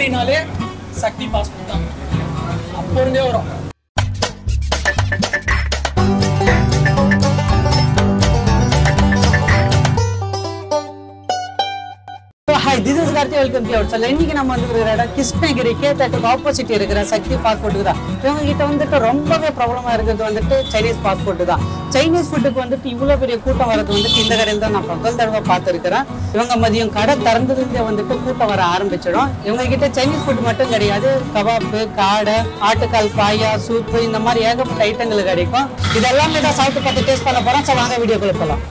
கிருஷ்ணகிரினாலே சக்தி passport தான் அப்போ இருந்தே வரும் hi this is Karthi welcome to sir இன்னைக்கு நம்ம வந்து இருக்கிற இடம் கிருஷ்ணகிரி கேத்தட்டுக்கு ஆப்போசிட் இருக்கிற சக்தி ஃபாஸ்ட் ஃபுட்டுக்கு தான் இவங்க கிட்ட வந்துட்டு ரொம்பவே ப்ராப்ளமா இருக்கிறது வந்துட்டு சைனீஸ் ஃபாஸ்ட் ஃபுட்டு தான் சைனீஸ் ஃபுட்டுக்கு வந்துட்டு இவ்வளோ பெரிய கூட்டம் வரது வந்துட்டு இந்த கடையில் தான் நான் பகல் தடவை பார்த்துருக்கிறேன் இவங்க மதியம் கடை திறந்ததுலேருந்தே வந்துட்டு கூட்டம் வர ஆரம்பிச்சிடும் இவங்க கிட்ட சைனீஸ் ஃபுட் மட்டும் கிடையாது கபாப்பு காடை ஆட்டுக்கால் பாயா சூப்பு இந்த மாதிரி ஏகப்பட்ட ஐட்டங்கள் கிடைக்கும் இதெல்லாமே தான் சாப்பிட்டு பார்த்து டேஸ்ட் பண்ண போகிறோம் ஸோ வாங்க வீடியோக்குள்ள போகலாம்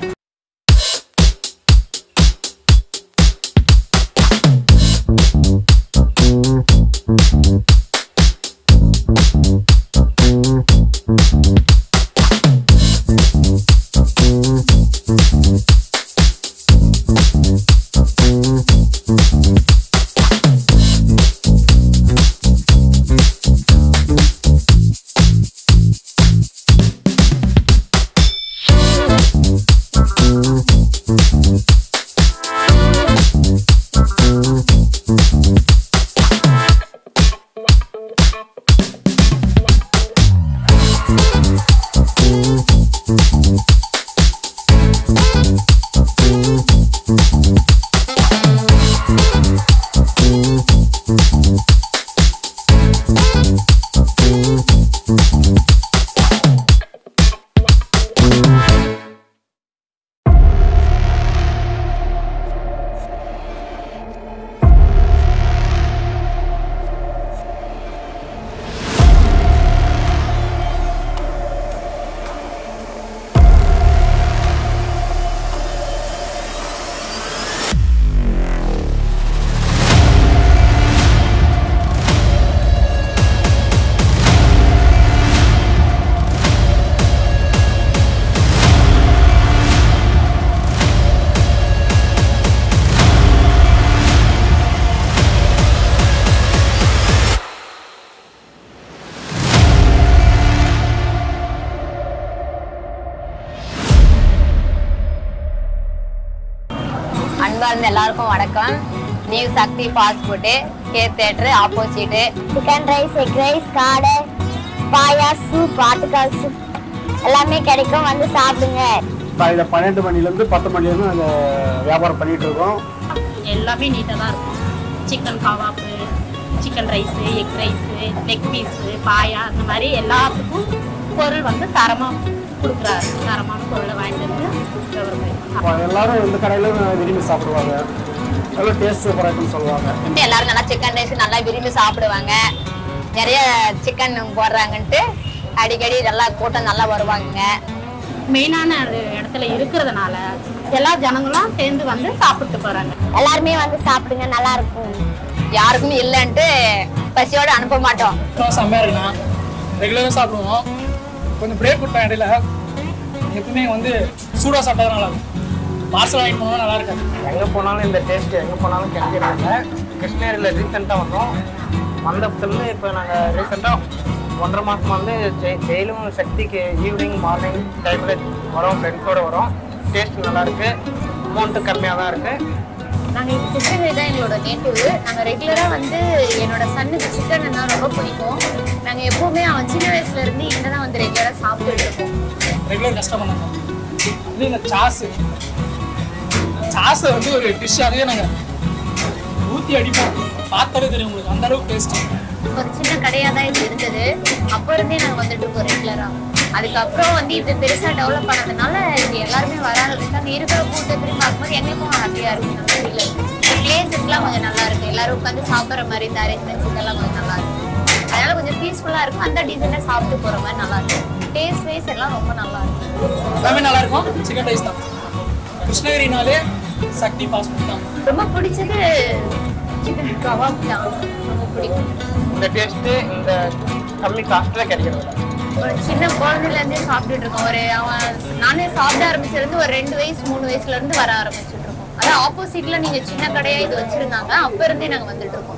அன்பார்ந்த எல்லாருக்கும் வணக்கம் New Sakthi fast food K theatre opposite chicken rice egg rice காடை பாயா சூப் ஆட்டுக்கால் சூப் எல்லாமே கிடைக்கும் வந்து சாப்பிடுங்க காலையில் பன்னெண்டு மணிலேருந்து பத்து மணிலேருந்து நாங்கள் வியாபாரம் பண்ணிட்டு இருக்கோம் எல்லாமே நீட்டாக தான் இருக்கும் சிக்கன் கவாப்பு chicken rice egg rice leg piece பாயா அந்த மாதிரி எல்லாத்துக்கும் பொருள் வந்து தரமாக கொடுக்குறாரு தரமான பொருளை வாங்கிட்டு வந்து வியாபாரம் பண்ணிக்கலாம். அப்ப எல்லாரும் இந்த கடையில் விரும்பி சாப்பிடுவாங்க நல்லா டேஸ்ட் சூப்பராக இருக்குன்னு சொல்லுவாங்க எல்லாரும் நல்லா சிக்கன் ரைஸ் நல்லா விரும்பி சாப்பிடுவாங்க நிறைய சிக்கன் போடுறாங்கன்ட்டு அடிக்கடி நல்லா கூட்டம் நல்லா வருவாங்க மெயினான அது இடத்துல இருக்கிறதுனால எல்லா ஜனங்களும் சேர்ந்து வந்து சாப்பிட்டு போகிறாங்க எல்லாருமே வந்து சாப்பிடுங்க நல்லா இருக்கும் யாருக்குமே இல்லைன்ட்டு பசியோடு அனுப்ப மாட்டோம் அப்புறம் செம்மையாக இருக்குண்ணா ரெகுலராக சாப்பிடுவோம் கொஞ்சம் பிரேக் விட்டோம் இடையில எப்பவுமே வந்து சூடாக சாப்பிட்டா தான் நல்லா இருக்கும் பார்சல் வாங்கிட்டு போனால் நல்லா இருக்காது எங்கே போனாலும் இந்த டேஸ்ட் எங்கே போனாலும் கிடைக்கிறாங்க கிருஷ்ணகிரியில் ரீசெண்டாக வந்தோம் வந்ததுலேருந்து இப்போ நாங்கள் ரீசெண்டாக ஒன்றரை மாதம் வந்து டெய்லியும் சக்திக்கு ஈவினிங் மார்னிங் டைமில் வரோம் ஃப்ரெண்ட்ஸோடு வரோம் டேஸ்ட் நல்லா இருக்கு அமௌண்ட்டு கம்மியாக தான் இருக்குது நாங்கள் இப்போ கிருஷ்ணகிரி தான் எங்களோட நேட்டிவ் நாங்கள் ரெகுலராக வந்து என்னோட சன்னுக்கு சிக்கன் தான் ரொம்ப பிடிக்கும் நாங்கள் எப்போவுமே அவன் சின்ன வயசுல இருந்து இங்கே தான் வந்து ரெகுலராக சாப்பிட்டுட்டு இருக்கோம் ரெகுலர் கஸ்டமர் நாங்கள் அது இந்த சாஸு சாஸை வந்து ஒரு டிஷ் அதே நாங்கள் ஊற்றி அடிப்போம் பார்த்தாலே தெரியும் உங்களுக்கு அந்த அளவுக்கு டேஸ்ட்டு ஒரு சின்ன கடையாக தான் இது இருந்தது அப்போ இருந்தே நாங்கள் வந்துட்டு இருக்கோம் ரெகுலராக அதுக்கப்புறம் வந்து இது பெருசாக டெவலப் பண்ணதுனால இது எல்லாருமே வர ஆரம்பிச்சாங்க இருக்கிற கூட்டத்தையும் பார்க்கும்போது எங்களுக்கும் ஹாப்பியாக இருக்கும் நம்ம இல்லை பிளேசஸ்லாம் கொஞ்சம் நல்லா இருக்கு எல்லாரும் உட்காந்து சாப்பிட்ற மாதிரி இந்த அரேஞ்ச்மெண்ட்ஸ் இதெல்லாம் கொஞ்சம் நல்லா இருக்கும் அதனால கொஞ்சம் பீஸ்ஃபுல்லாக இருக்கும் அந்த டிசைனில் சாப்பிட்டு போகிற மாதிரி நல்லா இருக்கும் டேஸ்ட் வைஸ் எல்லாம் ரொம்ப நல்லா இருக்கும் எல்லாமே நல்லா இருக்கும் சிக்கன் ரைஸ் தான் கிருஷ்ணகிரினாலே சக்தி பாஸ்போர்ட் தான் ரொம்ப பிடிச்சது சிக்கன் கபாப் தான் ரொம்ப பிடிக்கும் இந்த டேஸ்ட்டு இந்த கம்மி காஸ்ட்டில் கிடைக்கிறது ஒரு சின்ன குழந்தைல இருந்தே சாப்பிட்டுட்டு இருக்கோம் ஒரு அவன் நானே சாப்பிட ஆரம்பிச்சதுல இருந்து ஒரு ரெண்டு வயசு மூணு வயசுல இருந்து வர ஆரம்பிச்சுட்டு இருக்கோம் அதான் ஆப்போசிட்ல நீங்க சின்ன கடையா இது வச்சிருந்தாங்க அப்ப இருந்தே நாங்க வந்துட்டு இருக்கோம்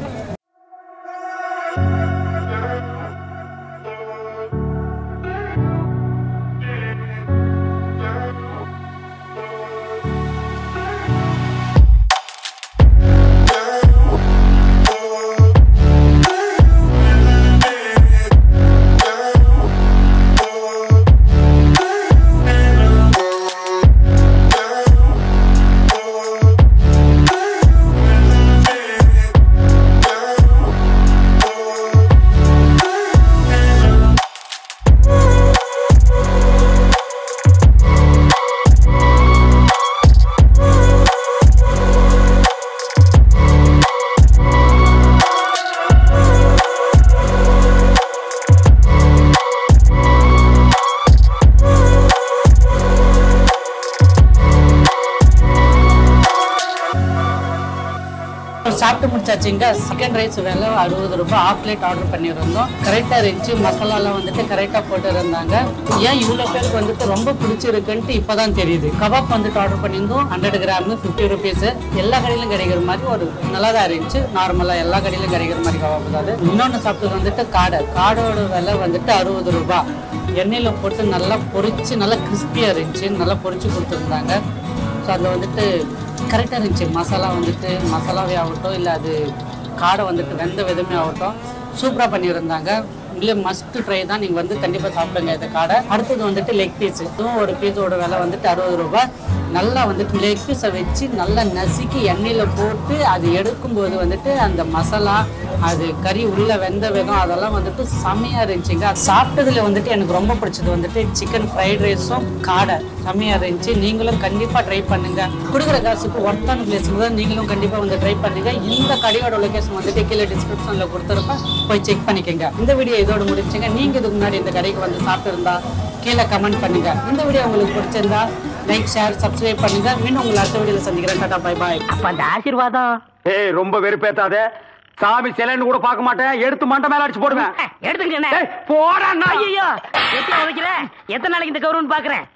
ஆச்சுங்க சிக்கன் ரைஸ் விலை அறுபது ரூபாய் ஆஃப் பிளேட் ஆர்டர் பண்ணியிருந்தோம் கரெக்டாக இருந்துச்சு மசாலாலாம் வந்துட்டு கரெக்டாக போட்டு இருந்தாங்க ஏன் இவ்வளோ பேருக்கு வந்துட்டு ரொம்ப பிடிச்சிருக்குன்ட்டு இப்போதான் தெரியுது கபாப் வந்துட்டு ஆர்டர் பண்ணியிருந்தோம் ஹண்ட்ரட் கிராம் ஃபிஃப்டி ருபீஸ் எல்லா கடையிலும் கிடைக்கிற மாதிரி ஒரு நல்லா தான் இருந்துச்சு நார்மலாக எல்லா கடையிலும் கிடைக்கிற மாதிரி கபாப் தான் அது இன்னொன்று சாப்பிட்டது வந்துட்டு காடை காடோட விலை வந்துட்டு அறுபது ரூபாய் எண்ணெயில் போட்டு நல்லா பொரிச்சு நல்லா கிறிஸ்பியாக இருந்துச்சு நல்லா பொரிச்சு கொடுத்துருந்தாங்க ஸோ அதில் வந்துட்டு கரெக்டாக இருந்துச்சு மசாலா வந்துட்டு மசாலாவே ஆகட்டும் இல்லை அது காடை வந்துட்டு வெந்த விதமே ஆகட்டும் சூப்பராக பண்ணியிருந்தாங்க இல்லை மஸ்ட் ட்ரை தான் நீங்கள் வந்து கண்டிப்பாக சாப்பிடுங்க இந்த காடை அடுத்தது வந்துட்டு லெக் பீஸ் இதுவும் ஒரு பீஸோட விலை வந்துட்டு அறுபது ரூபாய் நல்லா வந்துட்டு லெக் பீஸை வச்சு நல்லா நசுக்கி எண்ணெயில் போட்டு அது எடுக்கும்போது வந்துட்டு அந்த மசாலா அது கறி உள்ள வெந்த விதம் அதெல்லாம் வந்துட்டு செம்மையாக இருந்துச்சுங்க அது சாப்பிட்டதுல வந்துட்டு எனக்கு ரொம்ப பிடிச்சது வந்துட்டு சிக்கன் ஃப்ரைட் ரைஸும் காடை செம்மையாக இருந்துச்சு நீங்களும் கண்டிப்பாக ட்ரை பண்ணுங்க கொடுக்குற காசுக்கு ஒர்த்தான பிளேஸுக்கு தான் நீங்களும் கண்டிப்பாக வந்து ட்ரை பண்ணுங்க இந்த கடையோட லொகேஷன் வந்துட்டு கீழே டிஸ்கிரிப்ஷனில் கொடுத்துருப்பேன் போய் செக் பண்ணிக்கோங்க இந்த வீடியோ இதோட முடிச்சுங்க நீங்கள் இதுக்கு முன்னாடி இந்த கடைக்கு வந்து சாப்பிட்டுருந்தா கீழே கமெண்ட் பண்ணுங்க இந்த வீடியோ உங்களுக்கு பிடிச்சிருந்தா லைக் ஷேர் சப்ஸ்கிரைப் பண்ணுங்க மீண்டும் உங்களை அடுத்த வீடியோவில் சந்திக்கிறேன் டாடா பை பாய் அப்ப அந்த ஆசீர்வாதம் ஏய் ரொம்ப வெறுப்பேத்தாத சாமி சிலைன்னு கூட பார்க்க மாட்டேன் எடுத்து மண்டை மேல அடிச்சு போடுவேன் எடுத்துக்கிட்டேன் போடா ஐயோ எத்தனை உதைக்கிற எத்தனை நாளைக்கு இந்த கௌரவம் பாக்குறேன்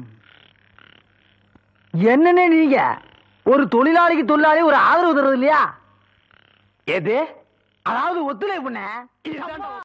என்னன்னு நீங்க ஒரு தொழிலாளிக்கு தொழிலாளி ஒரு ஆதரவு தருவது இல்லையா எது அதாவது ஒத்துழைப்புண்ணே